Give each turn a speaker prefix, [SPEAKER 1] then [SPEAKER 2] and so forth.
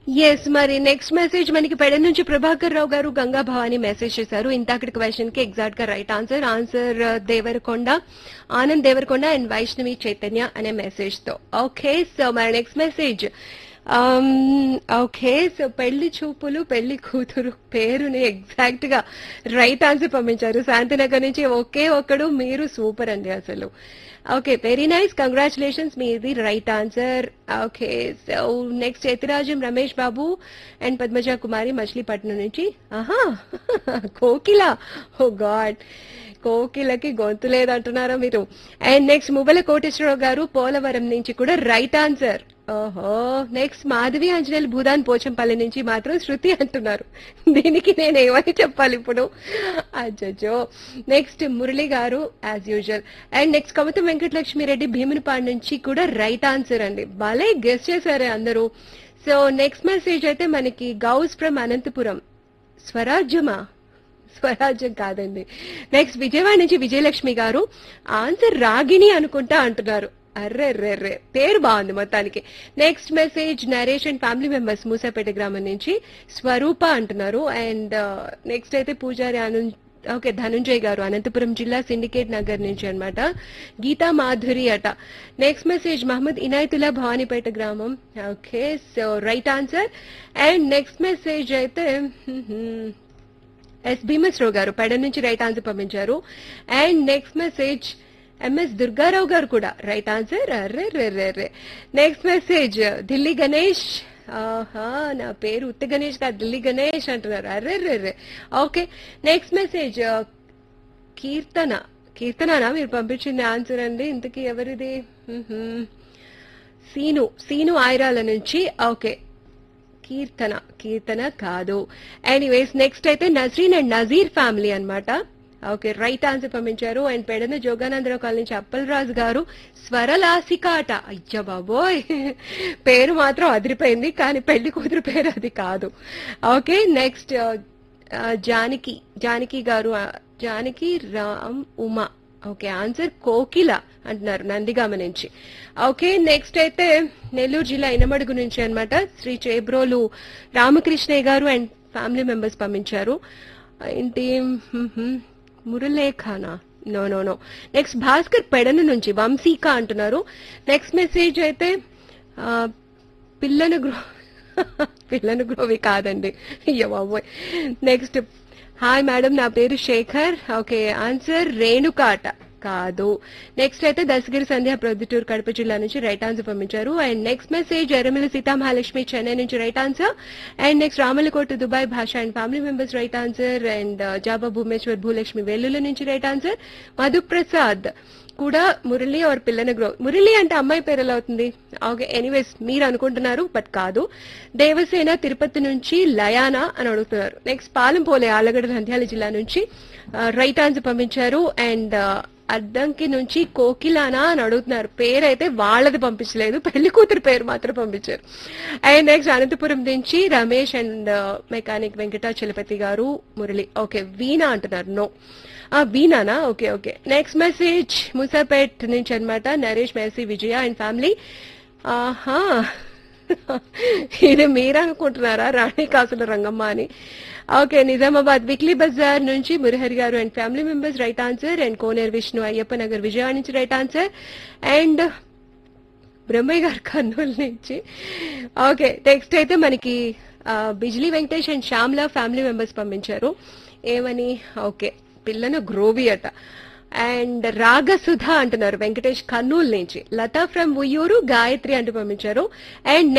[SPEAKER 1] Yes మరి next message మనకి పెడ నుంచి ప్రభాకర్ రావు గారు గంగా భవాని మెసేజ్ చేశారు ఇంతకటి క్వశ్చన్ కి ఎగ్జాక్ట్ గా right answer answer Devarakonda Anand Devarakonda and Vaishnavi Chaitanya అనే మెసేజ్ తో ఓకే సో మరి next message okay so Pelli Choopulu పెళ్లి కూతురు పేరుని ఎగ్జాక్ట్ గా రైట్ ఆన్సర్ పంపించారు శాంతినగర్ నుంచి ఒకే ఒక్కడు మీరు సూపర్ అండి అసలు ఓకే వెరీ నైస్ కంగ్రాచులేషన్స్ మీది right answer okay so next Yathirajam Ramesh Babu and Padmaja Kumari Machilipatnam నుంచి ఆహా కోకిల ఓ గాడ్ కోకిలకి గొంతు లేదంటున్నారా మీరు అండ్ నెక్స్ట్ ముబల కోటేశ్వరరావు గారు పోలవరం నుంచి కూడా రైట్ ఆన్సర్ ఓహో నెక్స్ట్ మాధవి ఆంజనేయులు భూదాన్ పోచంపల్లి నుంచి మాత్రం శృతి అంటున్నారు దీనికి నేను ఏమని చెప్పాలి ఇప్పుడు అజ్జో next Murali garu as usual and next Kavitha Venkatalakshmi Reddy Bheemunipadu నుంచి కూడా రైట్ ఆన్సర్ అండి భలే గెస్ట్ చేశారే అందరూ సో నెక్స్ట్ మెసేజ్ అయితే మనకి గౌస్ ఫ్రమ్ అనంతపురం స్వరాజ్యమా స్వరాజ్యం కాదండి నెక్స్ట్ విజయవాడ నుంచి విజయలక్ష్మి గారు ఆన్సర్ రాగిణి అనుకుంటా అంటున్నారు అర్రే రే పేరు బాగుంది మొత్తానికి next message Naresh and family members Moosapet గ్రామం నుంచి స్వరూప అంటున్నారు అండ్ నెక్స్ట్ అయితే పూజారి అను ఓకే ధనుంజయ్ గారు అనంతపురం జిల్లా సిండికేట్ నగర్ నుంచి అన్నమాట గీతా మాధురి అట నెక్స్ట్ మెసేజ్ మహమ్మద్ ఇనాయతుల్లా భవానీపేట గ్రామం okay so right answer and next message అయితే ఎస్ భీమశ్రావు గారు పెడ నుంచి రైట్ ఆన్సర్ పంపించారు and next message MS Durgarao garu కూడా రైట్ ఆన్సర్ అర్రే రే రే రే నెక్స్ట్ మెసేజ్ ఢిల్లీ గణేష్ ఆహా నా పేరు ఉత్త గణేష్ కాదు ఢిల్లీ గణేష్ అంటున్నారు అర్రే రే రే ఓకే నెక్స్ట్ మెసేజ్ కీర్తన కీర్తననా మీరు పంపించింది ఆన్సర్ అండి ఇంతకీ ఎవరిది మ్మ్హ్మ్. సీను సీను ఆయిరాల నుంచి ఓకే కీర్తన కీర్తన కాదు ఎనీవేస్ నెక్స్ట్ అయితే నజరీన్ అండ్ నజీర్ ఫ్యామిలీ అన్నమాట ఓకే రైట్ ఆన్సర్ పంపించారు అండ్ పెడన జోగానందరావు కాలనీ నుంచి అప్పలరాజు గారు స్వరలాసిక అట అయ్యా బాబోయ్ పేరు మాత్రం అదిరిపోయింది కానీ పెళ్లి కూతురు పేరు అది కాదు ఓకే నెక్స్ట్ జానకి జానకి గారు ఆ, జానకి రామ్ ఉమా ఓకే ఆన్సర్ కోకిల అంటున్నారు నందిగామ నుంచి ఓకే నెక్స్ట్ అయితే నెల్లూరు జిల్లా ఇనమడుగు నుంచి అన్నమాట శ్రీ చేబ్రోలు రామకృష్ణయ్య గారు అండ్ ఫ్యామిలీ మెంబర్స్ పంపించారు ఏంటి మ్మ్హ్మ్. మురళేఖానా no no no next Bhaskar Pedana నుంచి వంశీక అంటున్నారు నెక్స్ట్ మెసేజ్ అయితే ఆ, పిల్లను గ్రో పిల్లను గ్రోవి కాదండి అయ్యో బాబోయ్ నెక్స్ట్ హాయ్ మేడం నా పేరు శేఖర్ ఓకే ఆన్సర్ రేణుకాట కాదు నెక్స్ట్ అయితే దశగిరి సంధ్య ప్రొద్దుటూరు కడప జిల్లా నుంచి రైట్ ఆన్సర్ పంపించారు and next message Erramilli Seethamahalakshmi Chennai నుంచి right answer and next Ramalakota Dubai Basha and family members right answer and జాబా భూమేశ్వర్ భూలక్ష్మి వెల్లుల నుంచి రైట్ ఆన్సర్ మధుప్రసాద్ కూడా మురళి ఆర్ పిల్లన గ్రో మురళి అంటే అమ్మాయి పేరు ఎలా అవుతుంది ఓకే ఎనీవేస్ మీరు అనుకుంటున్నారు బట్ కాదు దేవసేన తిరుపతి నుంచి లయానా అని అడుగుతున్నారు నెక్స్ట్ పాలెంపోలే ఆలగడ్డ నంద్యాల జిల్లా నుంచి రైట్ ఆన్సర్ పంపించారు అండ్ అద్దంకి నుంచి కోకిలానా అని అడుగుతున్నారు పేరు అయితే వాళ్ళది పంపించలేదు పెళ్లి కూతురు పేరు మాత్రం పంపించారు అండ్ నెక్స్ట్ అనంతపురం నుంచి రమేష్ అండ్ మెకానిక్ వెంకటాచలపతి గారు మురళి ఓకే వీణా అంటున్నారు నో ఆ వీణానా okay okay next message Musapet నుంచి అన్నమాట Naresh Mercy Vijaya and family ఆహా ఇది మీరు అనుకుంటున్నారా రాణి కాసుల రంగమ్మ అని ఓకే నిజామాబాద్ వీక్లీ బజార్ నుంచి Murahari garu and family members right answer and Koneru Vishnu Ayyappa Nagar Vijayawada నుంచి రైట్ ఆన్సర్ అండ్ బ్రహ్మయ్య గారు కర్నూలు నుంచి ఓకే నెక్స్ట్ అయితే మనకి ఆ, Bijli Venkatesh and Shyamala family members పంపించారు ఏమని ఓకే పిల్లను గ్రోవి అట అండ్ రాగసుధ అంటున్నారు వెంకటేష్ కర్నూలు నుంచి లతా ఫ్రమ్ ఉయ్యూరు గాయత్రి అంటూ పంపించారు అండ్